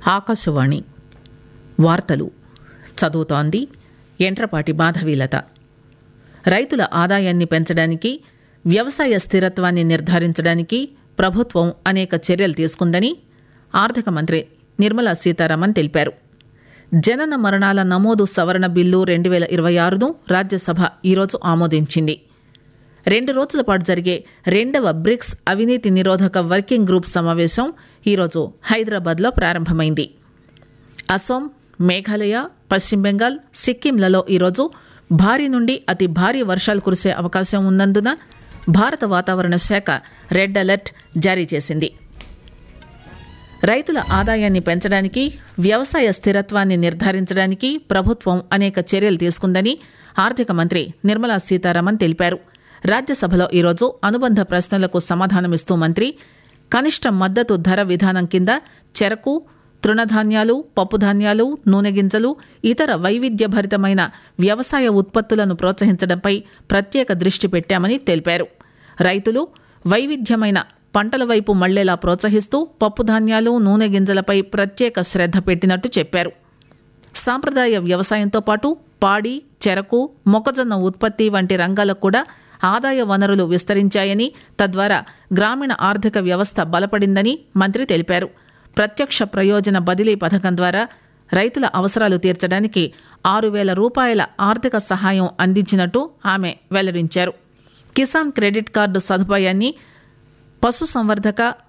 ఆకాశవాణి వార్తలు చదువుతోంది ఎంట్రపాటి మాధవీలత రైతుల ఆదాయాన్ని పెంచడానికి వ్యవసాయ స్థిరత్వాన్ని నిర్ధారించడానికి ప్రభుత్వం అనేక చర్యలు తీసుకుందని ఆర్థిక మంత్రి నిర్మలా సీతారామన్ తెలిపారు జనన మరణాల నమోదు సవరణ బిల్లు రెండు వేల ఇరవై ఆరును రాజ్యసభ ఈరోజు ఆమోదించింది రెండు రోజుల పాటు జరిగే రెండవ బ్రిక్స్ అవినీతి నిరోధక వర్కింగ్ గ్రూప్ సమావేశం ఈరోజు హైదరాబాద్లో ప్రారంభమైంది అసోం మేఘాలయ పశ్చిమ బెంగాల్ సిక్కింలలో ఈరోజు భారీ నుండి అతి భారీ వర్షాలు కురిసే అవకాశం ఉన్నందున భారత వాతావరణ శాఖ రెడ్ అలర్ట్ జారీ చేసింది రైతుల ఆదాయాన్ని పెంచడానికి వ్యవసాయ స్థిరత్వాన్ని నిర్ధారించడానికి ప్రభుత్వం అనేక చర్యలు తీసుకుందని ఆర్థిక మంత్రి నిర్మలా సీతారామన్ తెలిపారు రాజ్యసభలో ఈరోజు అనుబంధ ప్రశ్నలకు సమాధానమిస్తూ మంత్రి కనిష్ట మద్దతు ధర విధానం కింద చెరకు తృణధాన్యాలు పప్పుధాన్యాలు నూనె గింజలు ఇతర వైవిధ్యభరితమైన వ్యవసాయ ఉత్పత్తులను ప్రోత్సహించడంపై ప్రత్యేక దృష్టి పెట్టామని తెలిపారు రైతులు వైవిధ్యమైన పంటల వైపు మళ్లేలా ప్రోత్సహిస్తూ పప్పుధాన్యాలు నూనె గింజలపై ప్రత్యేక శ్రద్ధ పెట్టినట్టు చెప్పారు సాంప్రదాయ వ్యవసాయంతో పాటు పాడి చెరకు మొక్కజొన్న ఉత్పత్తి వంటి రంగాలకు కూడా ఆదాయ వనరులు విస్తరించాయని తద్వారా గ్రామీణ ఆర్థిక వ్యవస్థ బలపడిందని మంత్రి తెలిపారు ప్రత్యక్ష ప్రయోజన బదిలీ పథకం ద్వారా రైతుల అవసరాలు తీర్చడానికి ఆరు వేల రూపాయల ఆర్థిక సహాయం అందించినట్టు ఆమె వెల్లడించారు కిసాన్ క్రెడిట్ కార్డు సదుపాయాన్ని పశుసంవర్ధక